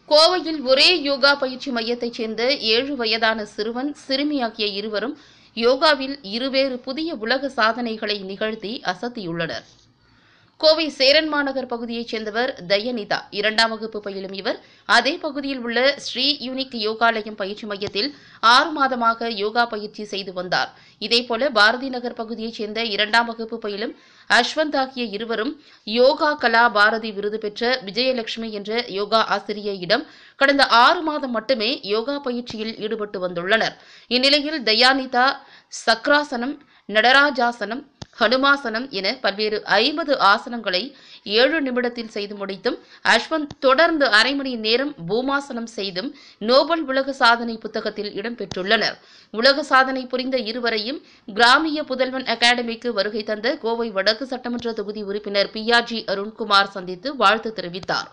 கோவையில் ஒரே யோகா பயிற்சி மையத்தைச் சேர்ந்த ஏழு வயதான சிறுவன் சிறுமி ஆகிய இருவரும் யோகாவில் இருவேறு புதிய உலக சாதனைகளை நிகழ்த்தி அசத்தியுள்ளனர் கோவை சேரன் மாநகர் பகுதியைச் சேர்ந்தவர் தயனிதா இரண்டாம் வகுப்பு பயிலும் இவர் அதே பகுதியில் உள்ள ஸ்ரீ யூனிக் யோகாலயம் பயிற்சி மையத்தில் ஆறு மாதமாக யோகா பயிற்சி செய்து வந்தார் இதேபோல பாரதி நகர் பகுதியைச் சேர்ந்த இரண்டாம் வகுப்பு பயிலும் அஸ்வந்த் ஆகிய இருவரும் யோகா கலா பாரதி விருது பெற்ற விஜயலட்சுமி என்ற யோகா ஆசிரியையிடம் கடந்த ஆறு மாதம் மட்டுமே யோகா பயிற்சியில் ஈடுபட்டு வந்துள்ளனர் இந்நிலையில் தயானிதா சக்ராசனம் நடராஜாசனம் ஹனுமாசனம் என பல்வேறு ஐம்பது ஆசனங்களை ஏழு நிமிடத்தில் செய்து முடித்தும் அஸ்வந்த் தொடர்ந்து அரை மணி நேரம் பூமாசனம் செய்தும் நோபல் உலக சாதனை புத்தகத்தில் இடம்பெற்றுள்ளனர் உலக சாதனை புரிந்த இருவரையும் கிராமிய புதல்வன் அகாடமிக்கு வருகை தந்த கோவை வடக்கு சட்டமன்ற தொகுதி உறுப்பினர் பியாஜி அருண்குமார் சந்தித்து வாழ்த்து தெரிவித்தார்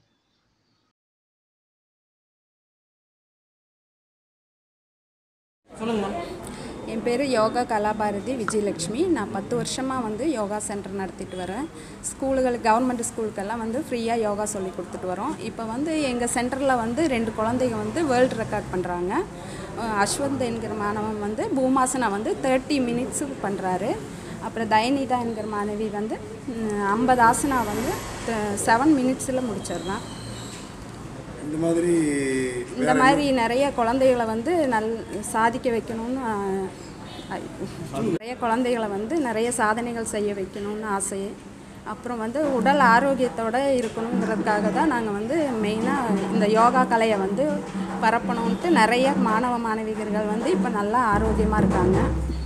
சொல்லுங்கம்மா என் பேர் யோகா கலாபாரதி விஜயலட்சுமி நான் பத்து வருஷமாக வந்து யோகா சென்டர் நடத்திட்டு வரேன் ஸ்கூலுகளுக்கு கவர்மெண்ட் ஸ்கூலுக்கெல்லாம் வந்து ஃப்ரீயாக யோகா சொல்லி கொடுத்துட்டு வரோம் இப்போ வந்து எங்கள் சென்டரில் வந்து ரெண்டு குழந்தைங்க வந்து வேர்ல்டு ரெக்கார்ட் பண்ணுறாங்க அஸ்வந்த் என்கிற மாணவன் வந்து பூமாசனா வந்து தேர்ட்டி மினிட்ஸுக்கு பண்ணுறாரு அப்புறம் தயனிதா என்கிற மாணவி வந்து ஐம்பது ஆசனா வந்து செவன் மினிட்ஸில் முடிச்சிடுறான் இந்த மாதிரி இந்த மாதிரி நிறைய குழந்தைகளை வந்து நல் சாதிக்க வைக்கணும்னு ஆஹ், நிறைய குழந்தைகளை வந்து நிறைய சாதனைகள் செய்ய வைக்கணும்னு ஆசை அப்புறம் வந்து உடல் ஆரோக்கியத்தோடு இருக்கணுங்கிறதுக்காக தான் நாங்கள் வந்து மெயினாக இந்த யோகா கலையை வந்து பரப்பணுன்ட்டு நிறைய மாணவ மாணவிகர்கள் வந்து இப்போ நல்லா ஆரோக்கியமாக இருக்காங்க